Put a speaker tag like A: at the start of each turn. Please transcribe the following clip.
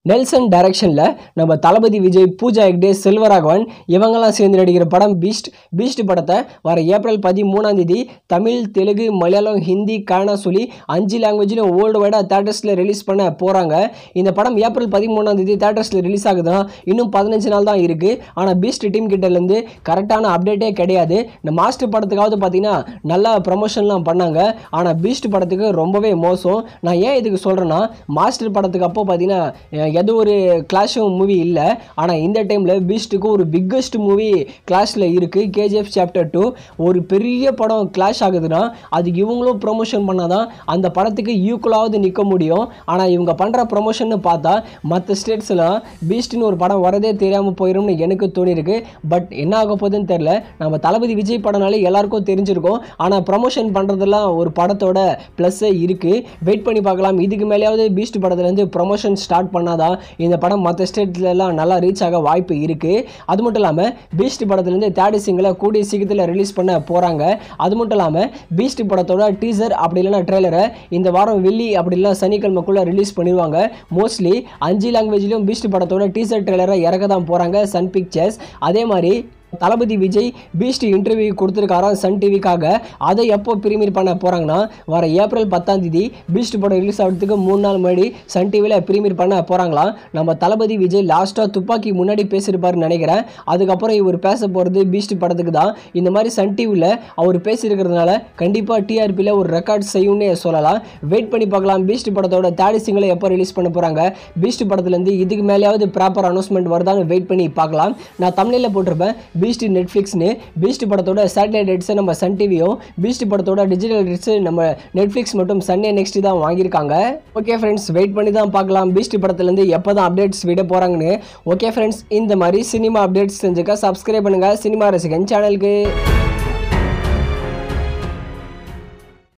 A: Nelson டைரக்ஷனில் நம்ம தளபதி விஜய் பூஜா ஹெக்டே செல்வராகவன் இவங்கெல்லாம் சேர்ந்து நடிக்கிற படம் பீஸ்ட் பீஸ்ட் படத்தை வர ஏப்ரல் பதிமூணாம் தேதி தமிழ் தெலுங்கு மலையாளம் ஹிந்தி கன்னடா சொல்லி அஞ்சு லாங்குவேஜிலும் வேர்ல்டு வைடாக தேட்டர்ஸில் ரிலீஸ் பண்ண போகிறாங்க இந்த படம் ஏப்ரல் பதிமூணாம் தேதி தேட்டர்ஸில் ரிலீஸ் ஆகுதுன்னா இன்னும் பதினஞ்சு நாள் தான் இருக்குது ஆனால் பீஸ்ட் டீம் கிட்டேருந்து கரெக்டான அப்டேட்டே கிடையாது இந்த மாஸ்டர் படத்துக்காவது பார்த்தீங்கன்னா நல்லா ப்ரமோஷன்லாம் பண்ணாங்க ஆனால் பீஸ்ட் படத்துக்கு ரொம்பவே மோசம் நான் ஏன் இதுக்கு சொல்கிறேன்னா மாஸ்டர் படத்துக்கு அப்போ பார்த்தீங்கன்னா அஹ், எந்த ஒரு கிளாஷும் மூவி இல்லை ஆனால் இந்த டைமில் பீஸ்ட்டுக்கு ஒரு பிக்கஸ்ட் மூவி கிளாஷில் இருக்குது கேஜிஎஃப் சாப்டர் டூ ஒரு பெரிய படம் கிளாஷ் ஆகுதுன்னா அதுக்கு இவங்களும் ப்ரொமோஷன் பண்ணால் தான் அந்த படத்துக்கு ஈக்குவலாவது நிற்க முடியும் ஆனால் இவங்க பண்ணுற ப்ரொமோஷன்னு பார்த்தா மற்ற ஸ்டேட்ஸ்லாம் பீஸ்ட்னு ஒரு படம் வரதே தெரியாமல் போயிடும்னு எனக்கு தோணியிருக்கு பட் என்ன ஆக போகுதுன்னு தெரில நம்ம தளபதி விஜய் படம்னாலே எல்லாருக்கும் தெரிஞ்சிருக்கும் ஆனால் ப்ரமோஷன் பண்ணுறதெல்லாம் ஒரு படத்தோட ப்ளஸ்ஸே இருக்குது வெயிட் பண்ணி பார்க்கலாம் இதுக்கு மேலேயாவது பீஸ்ட் படத்துலேருந்து ப்ரொமோஷன் ஸ்டார்ட் பண்ணாதான் இந்த படம் மற்ற ஸ்டேட்லலாம் நல்லா ரீச் ஆக வாய்ப்பு இருக்குது அது மட்டும் இல்லாமல் பீஸ்ட் படத்துலேருந்து தேர்ட் சிங்கில் கூடிய சீக்கிரத்தில் ரிலீஸ் பண்ண போகிறாங்க அது மட்டும் இல்லாமல் பீஸ்ட் படத்தோட டீசர் அப்படி இல்லைன்னா ட்ரெய்லரை இந்த வாரம் வெள்ளி அப்படி இல்லைனா சனிக்கிழமைக்குள்ளே ரிலீஸ் பண்ணிடுவாங்க மோஸ்ட்லி அஞ்சு லாங்குவேஜ்லையும் பீஸ்ட் படத்தோட டீசர் ட்ரெய்லரை இறக்க தான் போகிறாங்க சன் பிக்சர்ஸ் அதே மாதிரி தளபதி விஜய் பீஸ்ட் இன்டர்வியூ கொடுத்துருக்காராம் சன் டிவிக்காக அதை எப்போ பிரீமியர் பண்ண போகிறாங்கன்னா வர ஏப்ரல் பத்தாம் தேதி பீஸ்ட் படம் ரிலீஸ் ஆகிறதுக்கு மூணு நாள் முன்னாடி சன் டிவியில் பிரீமியர் பண்ண போகிறாங்களாம் நம்ம தளபதி விஜய் லாஸ்ட்டாக துப்பாக்கி முன்னாடி பேசியிருப்பாருன்னு நினைக்கிறேன் அதுக்கப்புறம் இவர் பேச போகிறது பீஸ்ட் படத்துக்கு தான் இந்த மாதிரி சன் டிவியில் அவர் பேசியிருக்கிறதுனால கண்டிப்பாக டிஆர்பியில் ஒரு ரெக்கார்ட் செய்யும்னே சொல்லலாம் வெயிட் பண்ணி பார்க்கலாம் பீஸ்ட் படத்தோட தேர்ட் சிங்கிளை எப்போ ரிலீஸ் பண்ண போகிறாங்க பீஸ்ட் படத்துலேருந்து இதுக்கு மேலேயாவது ப்ராப்பர் அனௌன்ஸ்மெண்ட் வருதான்னு வெயிட் பண்ணி பார்க்கலாம் நான் தமிழில் போட்டிருப்பேன் பீஸ்ட் நெட்ஃப்ளிக்ஸ்னு பீஸ்ட் படத்தோட சேட்டலைட் ரைட்ஸை நம்ம சன் டிவியும் பீஸ்ட் படத்தோட டிஜிட்டல் ரைட்ஸு நம்ம நெட்ஃப்ளிக்ஸ் மட்டும் சன்னே நெக்ஸ்ட் தான் வாங்கியிருக்காங்க ஓகே ஃப்ரெண்ட்ஸ் வெயிட் பண்ணி தான் பார்க்கலாம் பீஸ்ட் படத்துலேருந்து எப்போ தான் அப்டேட்ஸ் விட போகிறாங்கன்னு ஓகே ஃப்ரெண்ட்ஸ் இந்த மாதிரி சினிமா அப்டேட்ஸ் தெரிஞ்சுக்க சப்ஸ்கிரைப் பண்ணுங்கள் சினிமா ரசிகன் சேனலுக்கு